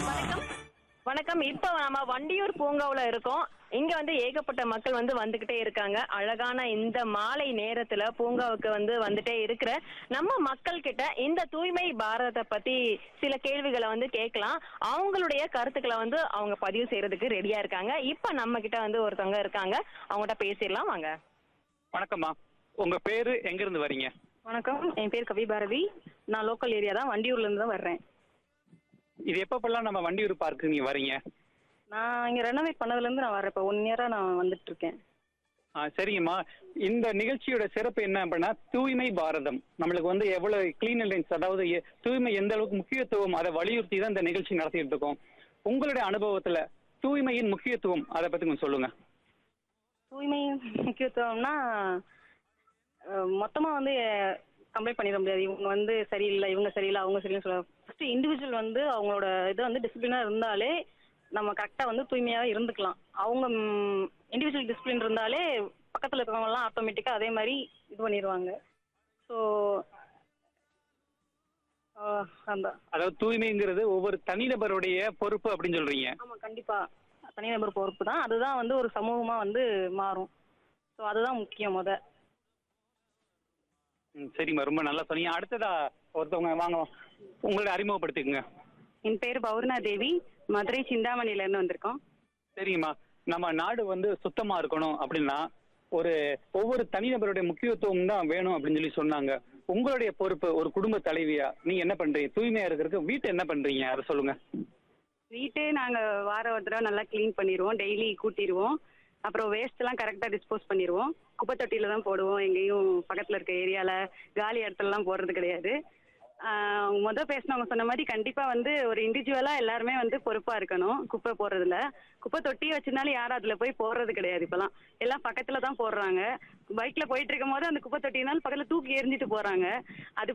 வணக்கம் வணக்கம் இப்ப நம்ம வண்டியூர் பூங்காவுல இருக்கோம் இங்க வந்து ஏகப்பட்ட மக்கள் வந்து வந்துகிட்டே இருக்காங்க அழகான இந்த மாலை நேரத்துல பூங்காவுக்கு வந்து வந்துட்டே இருக்கிற நம்ம மக்கள் கிட்ட இந்த தூய்மை பாரதத்தை பத்தி சில கேள்விகளை வந்து கேட்கலாம் அவங்களுடைய கருத்துக்களை வந்து அவங்க பதிவு செய்யறதுக்கு ரெடியா இருக்காங்க இப்ப நம்ம கிட்ட வந்து ஒருத்தவங்க இருக்காங்க அவங்ககிட்ட பேசிடலாம் வாங்க வணக்கம்மா உங்க பேரு எங்க இருந்து வரீங்க வணக்கம் என் பேர் கவி பாரதி நான் லோக்கல் ஏரியா தான் வண்டியூர்ல இருந்து தான் வர்றேன் இது எப்பப்பெல்லாம் நம்ம வண்டியூர் பார்க்கு நீங்க வரீங்க நான் இங்க ரெனோவேட் பண்ணதுல இருந்து நான் வரேன் இப்போ ஒன் இயரா நான் வந்துட்டு இருக்கேன் ஆ, சரிங்கம்மா இந்த நிகழ்ச்சியோட சிறப்பு என்ன அப்படின்னா தூய்மை பாரதம் நம்மளுக்கு வந்து எவ்வளவு கிளீன்லினஸ் அதாவது எ- தூய்மை எந்த அளவுக்கு முக்கியத்துவம் அதை வலியுறுத்தி தான் இந்த நிகழ்ச்சி நடத்திட்டு இருக்கோம் உங்களுடைய அனுபவத்துல தூய்மையின் முக்கியத்துவம் அதை பத்தி கொஞ்சம் சொல்லுங்க தூய்மை முக்கியத்துவம்னா அஹ், மொத்தமா வந்து கம்ப்ளைண்ட் பண்ணிட முடியாது இவங்க வந்து சரியில்லை இவங்க சரியில்லை அவங்க சரியில்லை சொல்ல ஃபர்ஸ்ட் இண்டிவிஜுவல் வந்து அவங்களோட இது வந்து டிசிப்ளினா இருந்தாலே நம்ம கரெக்டா வந்து தூய்மையாக இருந்துக்கலாம் அவங்க இண்டிவிஜுவல் டிசிப்ளின் இருந்தாலே பக்கத்துல இருக்கவங்க எல்லாம் ஆட்டோமேட்டிக்கா அதே மாதிரி இது பண்ணிடுவாங்க ஸோ அந்த அதாவது தூய்மைங்கிறது ஒவ்வொரு தனிநபருடைய பொறுப்பு அப்படின்னு சொல்றீங்க ஆமா கண்டிப்பா தனிநபர் பொறுப்பு தான் அதுதான் வந்து ஒரு சமூகமா வந்து மாறும் ஸோ அதுதான் முக்கியம் முத ம், சரிம்மா ரொம்ப நல்லா சொன்னீங்க அடுத்ததா ஒருத்தவங்க வாங்க உங்களுடைய அறிமுகப்படுத்திக்கங்க என் பேர் பௌர்ணா தேவி மதுரை சிந்தாமணில இருந்து வந்திருக்கோம் சரிங்கம்மா நம்ம நாடு வந்து சுத்தமா இருக்கணும் அப்படின்னா ஒரு ஒவ்வொரு தனிநபருடைய முக்கியத்துவம் தான் வேணும் அப்படின்னு சொல்லி சொன்னாங்க உங்களுடைய பொறுப்பு ஒரு குடும்ப தலைவியா நீங்க என்ன பண்றீங்க தூய்மையா இருக்கிறதுக்கு வீட்டை என்ன பண்றீங்க அதை சொல்லுங்க வீட்டே நாங்க வார ஒரு தடவை நல்லா க்ளீன் பண்ணிடுவோம் டெய்லி கூட்டிடுவோம் அப்புறம் வேஸ்ட் எல்லாம் கரெக்டா டிஸ்போஸ் பண்ணிடுவோம் குப்பை தொட்டியில தான் போடுவோம் எங்கேயும் பக்கத்துல இருக்க ஏரியால காலி இடத்துலலாம் போடுறது கிடையாது ஆஹ் முத பேசினவங்க சொன்ன மாதிரி கண்டிப்பா வந்து ஒரு இண்டிவிஜுவலா எல்லாருமே வந்து பொறுப்பா இருக்கணும் குப்பை போடுறதுல குப்பை தொட்டியை வச்சிருந்தாலும் யாரும் அதுல போய் போடுறது கிடையாது இப்பெல்லாம் எல்லாம் பக்கத்துல தான் போடுறாங்க பைக்ல போயிட்டு இருக்கும் போது அந்த குப்பை தொட்டினாலும் பக்கத்துல தூக்கி எரிஞ்சிட்டு போறாங்க அது